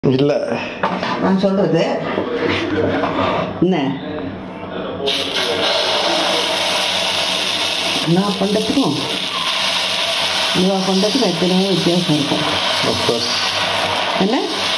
இல்லை நான் சொல்றது என்ன நான் பண்ணுறதுக்கும் இவா பண்ணுறதுக்கும் எத்தனையோ வித்தியாசம் இருக்கும் அஃப்கோர்ஸ் என்ன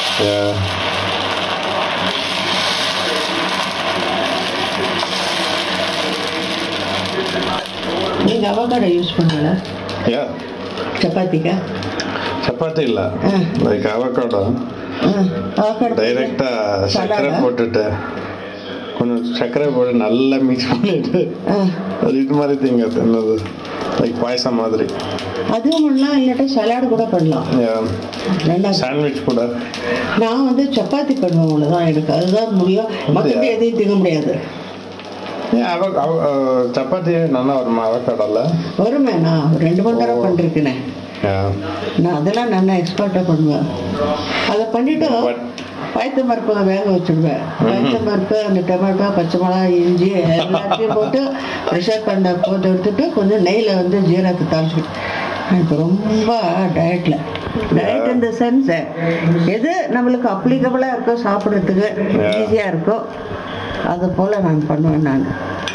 நீங்கள் அவகாடோ யூஸ் பண்ணல யா சப்பாத்திக்கா சப்பாத்தி இல்லை ஆ. லைக் அவக்காடோ ஆ அவகாடோ டைரெக்டாக சர்க்கரை சலாடா? போட்டுட்டு கொஞ்சம் சர்க்கரை போட்டு நல்லா மிக்ஸ் பண்ணிட்டு ஆ அது இது மாதிரி திங்க என்னது லைக் பாயசம் மாதிரி அதுவும் பண்ணலாம் இல்லாட்டா சலாடு கூட பண்ணலாம் ரெண்டாவது சாண்ட்விச் கூட நான் வந்து சப்பாத்தி பண்ணுவேன் அவ்வளோதான் எனக்கு அதுதான் முடியும் மற்றபடி எதையும் திங்க முடியாது ஏன் அவ அவ அஹ், சப்பாத்தி நல்லா வருமா அவக்காடோல வருமே நான் ரெண்டு மணி நேரம் பண்ணிருக்கேனே நான் அதெல்லாம் நல்லா எக்ஸ்பர்ட்டாக பண்ணுவேன் அதை பண்ணிவிட்டு But- பயத்தம் பருப்பு வேக வச்சுடுவேன் பயத்தம் பருப்பு அந்த டொமேட்டோ பச்சை மிளகா இஞ்சி எல்லாத்தையும் போட்டு ப்ரெஷர் பண்ண போட்டு எடுத்துட்டு கொஞ்சம் நெய்யில் வந்து ஜீரகத்தை தாளிச்சுட்டு எனக்கு ரொம்ப டயட்டில் டயட் இந்த சென்ஸ் எது நம்மளுக்கு அப்ளிகபிளாக இருக்கோ சாப்பிட்றதுக்கு Yeah. ஈஸியாக இருக்கோ அது போல் நான் பண்ணுவேன் நான்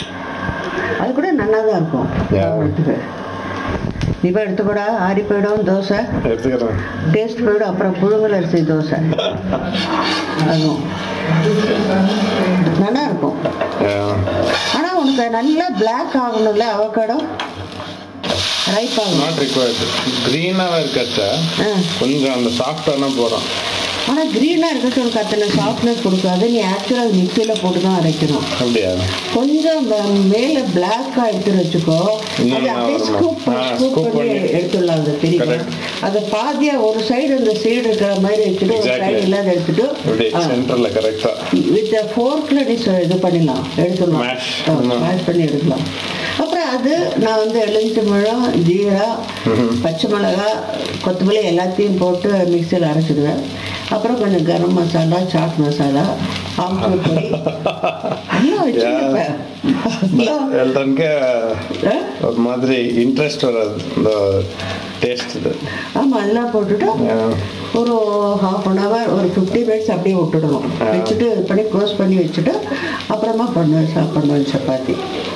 அது கூட நல்லா தான் இருக்கும் Yeah. சாப்பிட்றதுக்கு இப்போ எடுத்துக்கூட ஆறி போயிடும் தோசை எடுத்துக்கிறேன் டேஸ்ட் போயிடும் அப்புறம் புழுங்கல் அரிசி தோசை அதுவும் நல்லா இருக்கும் ஆனால் உனக்கு நல்லா பிளாக் ஆகணும்ல அவக்காடோ ரைப் ஆகணும் நாட் ரிக்வயர்டு க்ரீனாக இருக்கச்சா ஆ கொஞ்சம் அந்த சாஃப்டானா போகிறோம் ஆனால் க்ரீனாக இருக்கிறது உனக்கு அத்தனை சாஃப்ட்னஸ் கொடுக்காது நீ ஆக்சுவலாக மிக்சியில் போட்டு தான் அரைக்கணும் அப்படியா கொஞ்சம் அந்த மேலே பிளாக்காக எடுத்து வச்சுக்கோ இன்னும் அது அப்படியே வருமா? ஸ்கூப் ஆ, ஸ்கூப் scoop பண்ணி பண்ணி. எடுத்துடலாம் அந்த தெரியுமா Correct. அதை பாதியாக ஒரு சைடு அந்த சைடு இருக்கிற மாதிரி வச்சுட்டு ஒரு Exactly. சைடு இல்லாத எடுத்துட்டு இப்படி ஆ. சென்டரில் கரெக்டாக வித் ஃபோர்க்கில் நீ சொ- இது பண்ணிடலாம் எடுத்துடலாம் Mash. ஆமா. மேஷ் பண்ணி எடுக்கலாம் அப்புறம் அது நான் வந்து எலுமிச்சம்பழம் ஜீரா பச்சை மிளகா கொத்தமல்லி எல்லாத்தையும் போட்டு மிக்சியில் அரைச்சிடுவேன் அப்புறம் கொஞ்சம் கரம் மசாலா சாட் மசாலா ஆம்ச்சூர் பொடி எல்லாம் வச்சுருப்பேன் எல்டனுக்கு ஒரு மாதிரி இன்ட்ரெஸ்ட் வராது இந்த டேஸ்ட் இது ஆமாம் எல்லாம் போட்டுட்டு Yeah. ஒரு ஹாஃப் அன் ஹவர் ஒரு ஃபிஃப்டி மினிட்ஸ் அப்படியே விட்டுடணும் வச்சுட்டு இது பண்ணி க்ளோஸ் பண்ணி வச்சுட்டு அப்புறமா பண்ணுவேன் சாப்பிடுவேன் சப்பாத்தி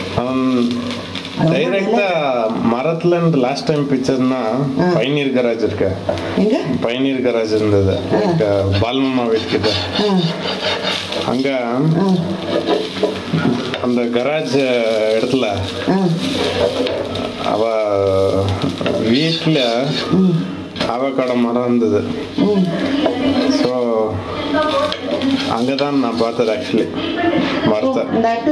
டைரக்டா மரத்துல இருந்து லாஸ்ட் டைம் பிக்சர்னா ஆ. பைனீர் கராஜ் இருக்க எங்க பைனீர் கராஜ் இருந்தது like, பால்மம்மா வீட்டுக்கிட்ட ஆ அங்க ஆ அந்த கராஜ் இடத்துல ஆ அவ வீட்டுல அவக்காட மரம் இருந்தது ம் ஸோ அங்கதான் நான் பார்த்தது ஆக்சுவலி மரத்தை இந்த